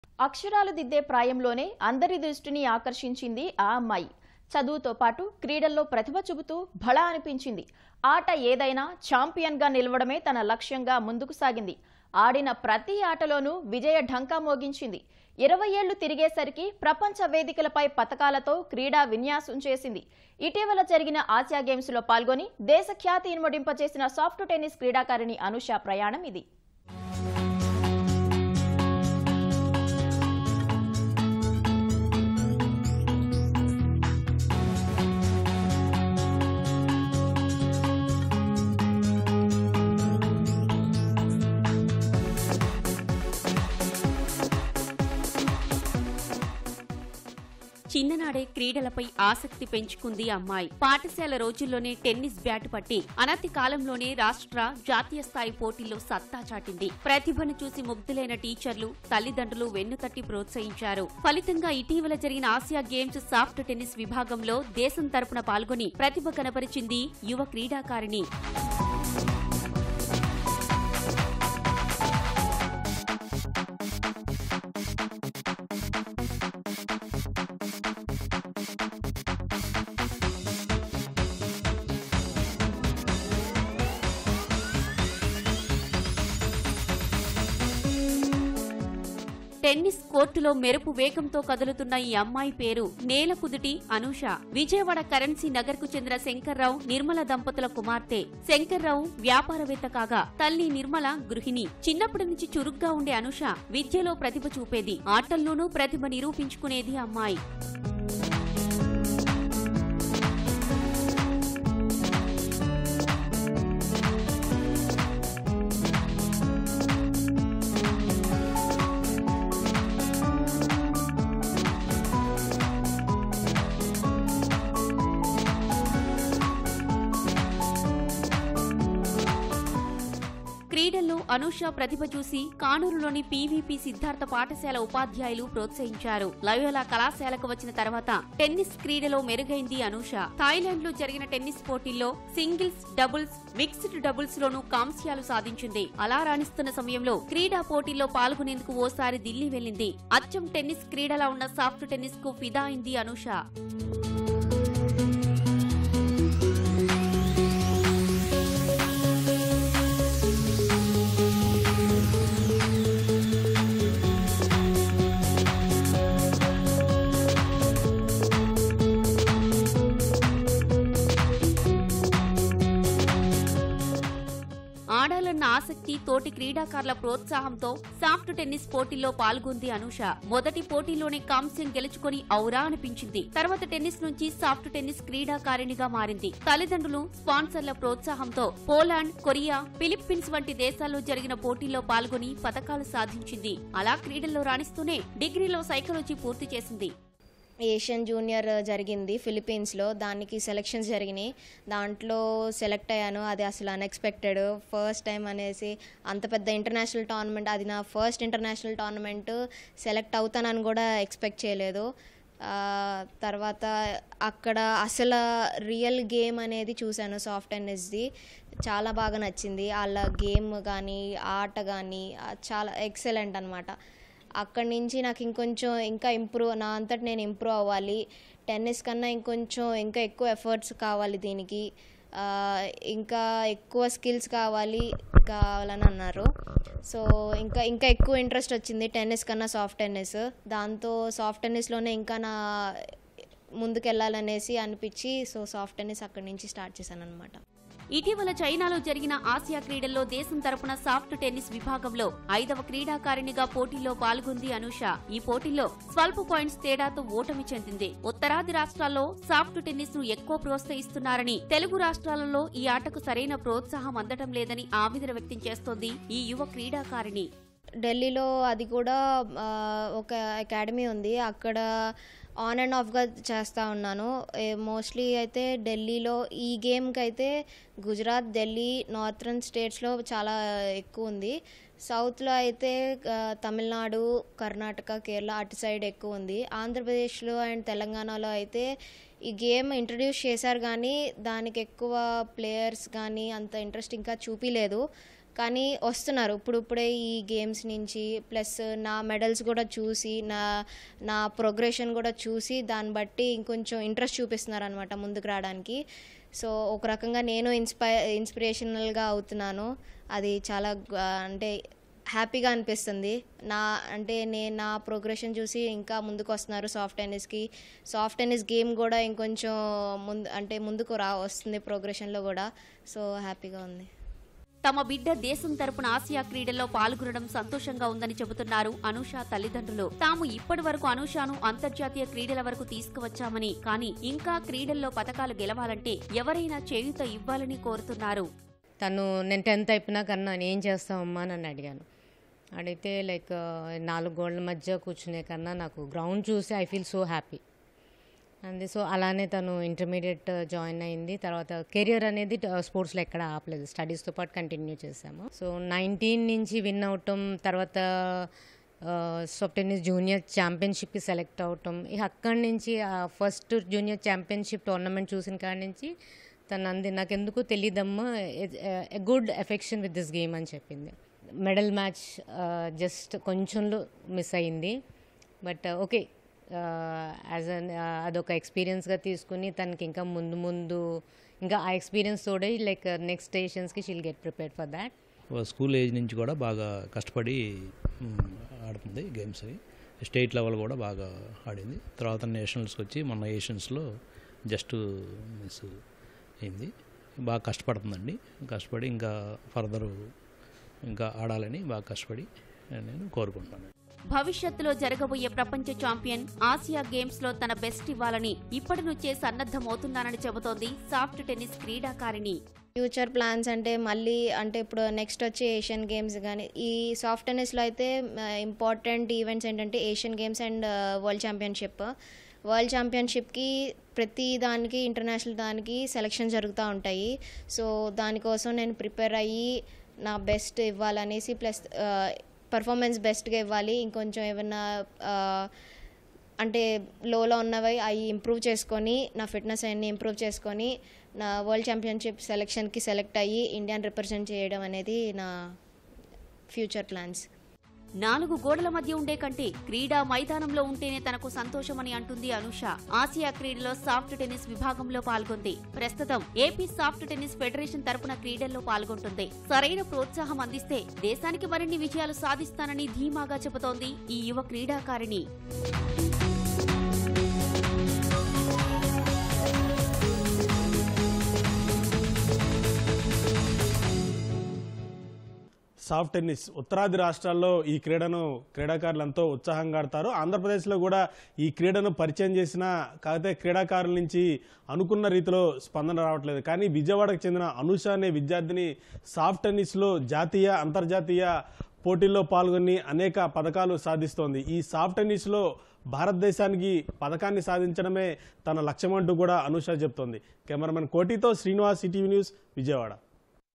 అక్షరాలు దిద్దే ప్రాయంలోనే అందరి దృష్టిని ఆకర్షించింది ఆ అమ్మాయి చదువుతో పాటు క్రీడల్లో ప్రతిభ చూపుతూ భళా అనిపించింది ఆట ఏదైనా ఛాంపియన్గా నిలవడమే తన లక్ష్యంగా ముందుకు సాగింది ఆడిన ప్రతి ఆటలోనూ విజయ ఢంకా మోగించింది ఇరవై ఏళ్లు తిరిగేసరికి ప్రపంచ వేదికలపై పతకాలతో క్రీడా విన్యాసం చేసింది ఇటీవల జరిగిన ఆసియా గేమ్స్ లో పాల్గొని దేశ ఖ్యాతి ఇనుమడింపచేసిన సాఫ్ట్ టెన్నిస్ క్రీడాకారిణి అనుష ప్రయాణం ఇది చిన్ననాడే క్రీడలపై ఆసక్తి పెంచుకుంది అమ్మాయి పాఠశాల రోజుల్లోనే టెన్నిస్ బ్యాట్ పట్టి అనతి కాలంలోనే రాష్ట్ర జాతీయ స్థాయి పోటీల్లో సత్తా చాటింది ప్రతిభను చూసి ముగ్ధులైన టీచర్లు తల్లిదండ్రులు వెన్నుతట్టి ప్రోత్సహించారు ఫలితంగా ఇటీవల జరిగిన ఆసియా గేమ్స్ సాఫ్ట్ టెన్నిస్ విభాగంలో దేశం తరపున పాల్గొని ప్రతిభ కనపరిచింది యువ క్రీడాకారిణి టెన్నిస్ కోర్టులో మెరుపు వేగంతో కదులుతున్న ఈ అమ్మాయి పేరు నేల కుదుటి అనూష విజయవాడ కరెన్సీ నగర్ కు చెందిన శంకర్రావు నిర్మల దంపతుల కుమార్తె శంకర్రావు వ్యాపారవేత్త కాగా తల్లి నిర్మల గృహిణి చిన్నప్పటి నుంచి చురుగ్గా ఉండే అనుష విద్యలో ప్రతిభ చూపేది ఆటల్లోనూ ప్రతిభ నిరూపించుకునేది అమ్మాయి క్రీడల్లో అనూష ప్రతిభ చూసి కానూరులోని పీవీపీ సిద్ధార్థ పాఠశాల ఉపాధ్యాయులు ప్రోత్సహించారు లయోలా కళాశాలకు వచ్చిన తర్వాత టెన్నిస్ క్రీడలో మెరుగైంది అనూష థాయిలాండ్ లో జరిగిన టెన్నిస్ పోటీల్లో సింగిల్స్ డబుల్స్ మిక్స్డ్ డబుల్స్ లోనూ కాంస్యాలు సాధించింది అలా రాణిస్తున్న సమయంలో క్రీడా పోటీల్లో పాల్గొనేందుకు ఓసారి ఢిల్లీ వెళ్లింది అచ్చం టెన్నిస్ క్రీడలా ఉన్న సాఫ్ట్ టెన్నిస్ కు ఫిదా అయింది అనూష ఆడాలన్న ఆసక్తి తోటి క్రీడాకారుల ప్రోత్సాహంతో సాఫ్ట్ టెన్నిస్ పోటీల్లో పాల్గొంది అనూష మొదటి పోటీలోనే కాంస్యం గెలుచుకొని ఔరా అనిపించింది తర్వాత టెన్నిస్ నుంచి సాఫ్ట్ టెన్నిస్ క్రీడాకారిణిగా మారింది తల్లిదండ్రులు స్పాన్సర్ల ప్రోత్సాహంతో పోలాండ్ కొరియా ఫిలిప్పీన్స్ వంటి దేశాల్లో జరిగిన పోటీల్లో పాల్గొని పతకాలు సాధించింది అలా క్రీడల్లో రాణిస్తూనే డిగ్రీలో సైకాలజీ పూర్తి చేసింది ఏషియన్ జూనియర్ జరిగింది ఫిలిప్పీన్స్లో దానికి సెలెక్షన్స్ జరిగినాయి దాంట్లో సెలెక్ట్ అయ్యాను అది అసలు అన్ఎక్స్పెక్టెడ్ ఫస్ట్ టైం అనేసి అంత పెద్ద ఇంటర్నేషనల్ టోర్నమెంట్ అది నా ఫస్ట్ ఇంటర్నేషనల్ టోర్నమెంట్ సెలెక్ట్ అవుతానని కూడా ఎక్స్పెక్ట్ చేయలేదు ఆ, తర్వాత అక్కడ అసలు రియల్ గేమ్ అనేది చూశాను సాఫ్ట్ టెన్నిస్ది చాలా బాగా నచ్చింది వాళ్ళ గేమ్ కానీ ఆట కానీ చాలా ఎక్సలెంట్ అనమాట అక్కడి నుంచి నాకు ఇంకొంచెం ఇంకా ఇంప్రూవ్ నా అంతటి నేను ఇంప్రూవ్ అవ్వాలి టెన్నిస్ కన్నా ఇంకొంచెం ఇంకా ఎక్కువ ఎఫర్ట్స్ కావాలి దీనికి ఆ, ఇంకా ఎక్కువ స్కిల్స్ కావాలి కావాలని అన్నారు సో ఇంకా ఇంకా ఎక్కువ ఇంట్రెస్ట్ వచ్చింది టెన్నిస్ కన్నా సాఫ్ట్ టెన్నిస్ దాంతో సాఫ్ట్ టెన్నిస్లోనే ఇంకా నా ముందుకెళ్ళాలనేసి అనిపించి సో సాఫ్ట్ టెన్నిస్ అక్కడి నుంచి స్టార్ట్ చేశాను అనమాట ఇటీవల చైనాలో జరిగిన ఆసియా క్రీడల్లో దేశం తరపున సాఫ్ట్ టెన్నిస్ విభాగంలో ఐదవ క్రీడాకారిణిగా పోటీల్లో పాల్గొంది అనూష ఈ పోటీల్లో స్వల్ప పాయింట్స్ తేడాతో ఓటమి చెందింది ఉత్తరాది రాష్ట్రాల్లో సాఫ్ట్ టెన్నిస్ ను ఎక్కువ ప్రోత్సహిస్తున్నారని తెలుగు రాష్ట్రాలలో ఈ ఆటకు సరైన ప్రోత్సాహం అందడం లేదని ఆవేదన వ్యక్తం చేస్తోంది ఈ యువ క్రీడాకారిణి ఢిల్లీలో అది కూడా ఆ, ఒక అకాడమీ ఉంది అక్కడ ఆన్ అండ్ ఆఫ్గా చేస్తూ ఉన్నాను మోస్ట్లీ అయితే ఢిల్లీలో ఈ గేమ్కి అయితే గుజరాత్ ఢిల్లీ నార్థరన్ స్టేట్స్లో చాలా ఎక్కువ ఉంది సౌత్లో అయితే ఆ, తమిళనాడు కర్ణాటక కేరళ అటు సైడ్ ఎక్కువ ఉంది ఆంధ్రప్రదేశ్లో అండ్ తెలంగాణలో అయితే ఈ గేమ్ ఇంట్రడ్యూస్ చేశారు కానీ దానికి ఎక్కువ ప్లేయర్స్ కానీ అంత ఇంట్రెస్ట్ ఇంకా చూపిలేదు కానీ వస్తున్నారు ఇప్పుడిప్పుడే ఈ గేమ్స్ నుంచి ప్లస్ నా మెడల్స్ కూడా చూసి నా నా ప్రోగ్రెషన్ కూడా చూసి దాన్ని బట్టి ఇంకొంచెం ఇంట్రెస్ట్ చూపిస్తున్నారు అనమాట ముందుకు రావడానికి సో ఒక రకంగా నేను ఇన్స్పై ఇన్స్పిరేషనల్గా అవుతున్నాను అది చాలా గు- అంటే హ్యాపీగా అనిపిస్తుంది నా అంటే నేను నా ప్రోగ్రెషన్ చూసి ఇంకా ముందుకు వస్తున్నారు సాఫ్ట్ టెన్నిస్కి సాఫ్ట్ టెన్నిస్ గేమ్ కూడా ఇంకొంచెం ముందు అంటే ముందుకు రా వస్తుంది ప్రోగ్రెషన్లో కూడా సో హ్యాపీగా ఉంది తమ బిడ్డ దేశం తరపున ఆసియా క్రీడల్లో పాల్గొనడం సంతోషంగా ఉందని చెబుతున్నారు అనూష తల్లిదండ్రులు తాము ఇప్పటి వరకు అనూషను అంతర్జాతీయ క్రీడల వరకు తీసుకువచ్చామని కానీ ఇంకా క్రీడల్లో పతకాలు గెలవాలంటే ఎవరైనా చేయూత ఇవ్వాలని కోరుతున్నారు తను నేను టెన్త్ అయిపోయినాక అన్నా నేను ఏం చేస్తావమ్మా అని అడిగాను అడిగితే లైక్ నాలుగు గోడల మధ్య కూర్చునే కన్నా నాకు గ్రౌండ్ చూసి ఐ ఫీల్ సో హ్యాపీ అంది సో అలానే తను ఇంటర్మీడియట్ జాయిన్ అయింది తర్వాత కెరియర్ అనేది స్పోర్ట్స్లో ఎక్కడ ఆపలేదు స్టడీస్తో పాటు కంటిన్యూ చేసాము సో నైన్టీన్ నుంచి విన్ అవటం తర్వాత సాఫ్ట్ టెన్నిస్ జూనియర్ ఛాంపియన్షిప్కి సెలెక్ట్ అవటం ఇక అక్కడి నుంచి ఫస్ట్ జూనియర్ ఛాంపియన్షిప్ టోర్నమెంట్ చూసిన కాడి నుంచి తను అంది నాకు ఎందుకు తెలియదమ్మా a good affection with this game అని చెప్పింది మెడల్ మ్యాచ్ జస్ట్ కొంచెంలో మిస్ అయింది బట్ ఓకే యాజ్ అన్ అదొక ఎక్స్పీరియన్స్గా తీసుకుని తనకి ఇంకా ముందు ముందు ఇంకా ఆ ఎక్స్పీరియన్స్ తోడే లైక్ నెక్స్ట్ స్టేషన్స్కి she'll get prepared for that school age నుంచి కూడా బాగా కష్టపడి మ్, ఆడుతుంది గేమ్స్ అవి స్టేట్ లెవెల్ కూడా బాగా ఆడింది తర్వాత నేషనల్స్కి వచ్చి మొన్న ఏషియన్స్లో జస్ట్ మిస్ అయింది బాగా కష్టపడుతుందండి కష్టపడి ఇంకా ఫర్దర్ ఇంకా ఆడాలని బాగా కష్టపడి నేను కోరుకుంటున్నాను భవిష్యత్తులో జరగబోయే ప్రపంచ ఛాంపియన్ ఆసియా గేమ్స్ లో తన బెస్ట్ ఇవ్వాలని ఇప్పటి నుంచే సన్నద్ధమవుతున్నానని చెబుతోంది సాఫ్ట్ టెన్నిస్ క్రీడాకారిణి ఫ్యూచర్ ప్లాన్స్ అంటే మళ్ళీ అంటే ఇప్పుడు నెక్స్ట్ వచ్చే ఏషియన్ గేమ్స్ కానీ ఈ సాఫ్ట్ టెన్నిస్లో అయితే ఇంపార్టెంట్ ఈవెంట్స్ ఏంటంటే Asian games and world championship world ఛాంపియన్షిప్కి ప్రతి దానికి ఇంటర్నేషనల్ దానికి సెలెక్షన్ జరుగుతూ ఉంటాయి సో దానికోసం నేను ప్రిపేర్ అయ్యి నా బెస్ట్ ఇవ్వాలనేసి ప్లస్ పర్ఫార్మెన్స్ బెస్ట్గా ఇవ్వాలి ఇంకొంచెం ఏమన్నా ఆ, అంటే లోలో ఉన్నవి అవి ఇంప్రూవ్ చేసుకొని నా ఫిట్నెస్ అన్ని ఇంప్రూవ్ చేసుకొని నా వరల్డ్ ఛాంపియన్షిప్ సెలెక్షన్కి సెలెక్ట్ అయ్యి ఇండియాని రిప్రజెంట్ చేయడం అనేది నా ఫ్యూచర్ ప్లాన్స్ నాలుగు గోడల మధ్య ఉండే కంటే క్రీడా మైదానంలో ఉంటేనే తనకు సంతోషమని అంటుంది అనుష ఆసియా క్రీడలో సాఫ్ట్ టెన్నిస్ విభాగంలో పాల్గొంది ప్రస్తుతం ఏపీ సాఫ్ట్ టెన్నిస్ ఫెడరేషన్ తరపున క్రీడల్లో పాల్గొంటుంది సరైన ప్రోత్సాహం అందిస్తే దేశానికి మరిన్ని విజయాలు సాధిస్తానని ధీమాగా చెబుతోంది ఈ యువ క్రీడాకారిణి సాఫ్ట్ టెన్నిస్ ఉత్తరాది రాష్ట్రాల్లో ఈ క్రీడను క్రీడాకారులు ఎంతో ఉత్సాహంగా ఆడతారు ఆంధ్రప్రదేశ్లో కూడా ఈ క్రీడను పరిచయం చేసిన కాకపోతే క్రీడాకారుల నుంచి అనుకున్న రీతిలో స్పందన రావట్లేదు కానీ విజయవాడకు చెందిన అనుష అనే విద్యార్థిని సాఫ్ట్ టెన్నిస్లో జాతీయ అంతర్జాతీయ పోటీల్లో పాల్గొని అనేక పథకాలు సాధిస్తోంది ఈ సాఫ్ట్ టెన్నిస్లో భారతదేశానికి పథకాన్ని సాధించడమే తన లక్ష్యమంటూ కూడా అనుష చెప్తోంది కెమెరామెన్ కోటితో శ్రీనివాస్ సిటీవీ న్యూస్ విజయవాడ